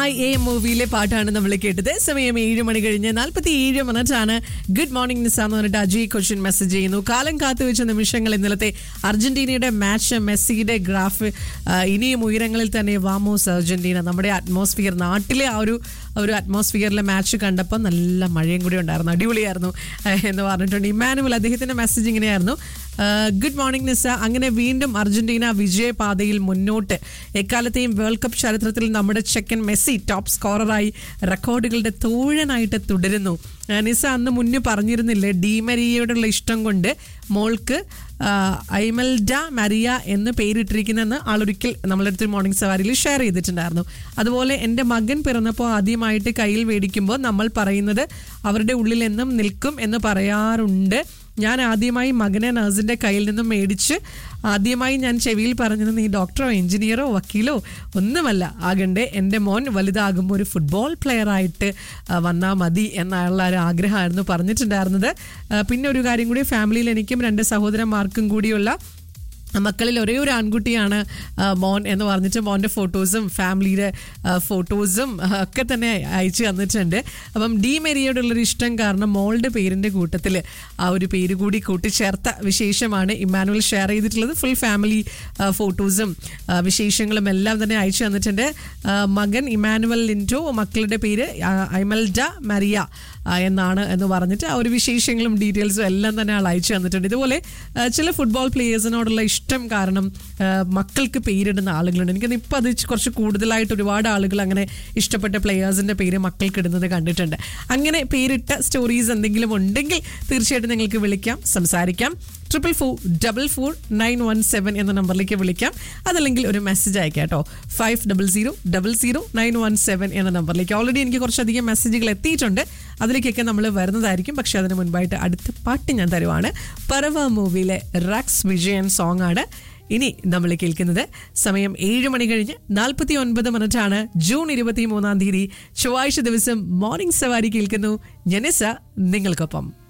I A മൂവിയിലെ പാട്ടാണ് നമ്മൾ കേട്ടത് സമയം ഏഴ് മണി കഴിഞ്ഞ് നാൽപ്പത്തി ഏഴ് മിനിറ്റാണ് ഗുഡ് മോർണിംഗ് നിസ എന്ന് പറഞ്ഞിട്ട് അജയ് ക്വസ്റ്റ്യൻ മെസ്സേജ് ചെയ്യുന്നു കാലം കാത്തു വെച്ച നിമിഷങ്ങൾ ഇന്നലത്തെ അർജന്റീനയുടെ മാച്ച് മെസ്സിയുടെ ഗ്രാഫ് ആ, ഇനിയും ഉയരങ്ങളിൽ തന്നെ വാമോസ് അർജന്റീന നമ്മുടെ അറ്റ്മോസ്ഫിയർ നാട്ടിലെ ആ ഒരു ഒരു അറ്റ്മോസ്ഫിയറിലെ മാച്ച് കണ്ടപ്പോൾ നല്ല മഴയും കൂടി ഉണ്ടായിരുന്നു അടിപൊളിയായിരുന്നു ആ, എന്ന് പറഞ്ഞിട്ടുണ്ട് ഇമാനുവൽ അദ്ദേഹത്തിന്റെ മെസ്സേജ് ഇങ്ങനെയായിരുന്നു ഗുഡ് മോർണിംഗ് നിസ അങ്ങനെ വീണ്ടും അർജന്റീന വിജയപാതയിൽ മുന്നോട്ട് എക്കാലത്തെയും വേൾഡ് കപ്പ് ചരിത്രത്തിൽ നമ്മുടെ ചെക്കൻ മെസ്സി ടോപ്പ് സ്കോററായി റെക്കോർഡുകളുടെ തോഴനായിട്ട് തുടരുന്നു ആ, നിസ അന്ന് മുന്നേ പറഞ്ഞിരുന്നില്ലേ ഡീമരിയയോടുള്ള ഇഷ്ടം കൊണ്ട് മോൾക്ക് ആ, ഐമൽഡ മരിയ എന്ന് പേരിട്ടിരിക്കുന്നെന്ന് ആളൊരിക്കൽ നമ്മളടുത്ത് മോർണിംഗ് സവാരിയിൽ ഷെയർ ചെയ്തിട്ടുണ്ടായിരുന്നു അതുപോലെ എൻ്റെ മകൻ പിറന്നപ്പോൾ ആദ്യമായിട്ട് കയ്യിൽ മേടിക്കുമ്പോൾ നമ്മൾ പറയുന്നത് അവരുടെ ഉള്ളിൽ എന്നും നിൽക്കും എന്ന് പറയാറുണ്ട് ഞാൻ ആദ്യമായി മകനെ നഴ്സിന്റെ കയ്യിൽ നിന്നും മേടിച്ച് ആദ്യമായി ഞാൻ ചെവിയിൽ പറഞ്ഞത് നീ ഡോക്ടറോ എഞ്ചിനീയറോ വക്കീലോ ഒന്നുമല്ല ആകണ്ടേ എൻ്റെ മോൻ വലുതാകുമ്പോൾ ഒരു ഫുട്ബോൾ പ്ലെയർ ആയിട്ട് വന്നാൽ മതി എന്നുള്ള ഒരു ആഗ്രഹമായിരുന്നു പറഞ്ഞിട്ടുണ്ടായിരുന്നത് ആ, പിന്നെ ഒരു കാര്യം കൂടി ഫാമിലിയിൽ എനിക്കും രണ്ട് സഹോദരന്മാർക്കും കൂടിയുള്ള മക്കളിൽ ഒരേ ഒരു ആൺകുട്ടിയാണ് ആ, മോൻ എന്ന് പറഞ്ഞിട്ട് മോൻ്റെ ഫോട്ടോസും ഫാമിലിയുടെ ആ, ഫോട്ടോസും ആ, ഒക്കെ തന്നെ അയച്ചു തന്നിട്ടുണ്ട് അപ്പം ഡി മെരിയോടുള്ളൊരു ഇഷ്ടം കാരണം മോളുടെ പേരിൻ്റെ കൂട്ടത്തിൽ ആ ഒരു പേര് കൂടി കൂട്ടിച്ചേർത്ത വിശേഷമാണ് ഇമ്മാനുവൽ ഷെയർ ചെയ്തിട്ടുള്ളത് ഫുൾ ഫാമിലി ആ, ഫോട്ടോസും ആ, വിശേഷങ്ങളും എല്ലാം തന്നെ അയച്ചു തന്നിട്ടുണ്ട് ആ, മകൻ ഇമ്മാനുവൽ ലിൻറ്റോ മക്കളുടെ പേര് ആ, ഐമൽഡ മരിയ ആ, എന്നാണ് എന്ന് പറഞ്ഞിട്ട് ആ ഒരു വിശേഷങ്ങളും ഡീറ്റെയിൽസും എല്ലാം തന്നെ ആൾ അയച്ചു തന്നിട്ടുണ്ട് ഇതുപോലെ ആ, ചില ഫുട്ബോൾ പ്ലേയേഴ്സിനോടുള്ള ഇഷ്ടം കാരണം ആ, മക്കൾക്ക് പേരിടുന്ന ആളുകളുണ്ട് എനിക്ക് ഇപ്പം അത് കുറച്ച് കൂടുതലായിട്ട് ഒരുപാട് ആളുകൾ അങ്ങനെ ഇഷ്ടപ്പെട്ട പ്ലേയേഴ്സിന്റെ പേര് മക്കൾക്ക് ഇടുന്നത് കണ്ടിട്ടുണ്ട് അങ്ങനെ പേരിട്ട സ്റ്റോറീസ് എന്തെങ്കിലും ഉണ്ടെങ്കിൽ തീർച്ചയായിട്ടും നിങ്ങൾക്ക് വിളിക്കാം സംസാരിക്കാം triple four double four nine one seven എന്ന നമ്പറിലേക്ക് വിളിക്കാം അതല്ലെങ്കിൽ ഒരു മെസ്സേജ് അയക്കാം കേട്ടോ five double zero double zero nine one seven എന്ന നമ്പറിലേക്ക് ഓൾറെഡി എനിക്ക് കുറച്ചധികം മെസ്സേജുകൾ എത്തിയിട്ടുണ്ട് അതിലേക്കൊക്കെ നമ്മൾ വരുന്നതായിരിക്കും പക്ഷെ അതിന് മുൻപായിട്ട് അടുത്ത പാട്ട് ഞാൻ തരുവാണ് പറവ മൂവിയിലെ റക്സ് വിജയൻ സോങ് ആണ് ഇനി നമ്മൾ കേൾക്കുന്നത് സമയം ഏഴ് മണി കഴിഞ്ഞ് നാൽപ്പത്തി ഒൻപത് മിനിറ്റാണ് ജൂൺ ഇരുപത്തി മൂന്നാം തീയതി ചൊവ്വാഴ്ച ദിവസം മോർണിംഗ് സവാരി കേൾക്കുന്നു ജനസ നിങ്ങൾക്കൊപ്പം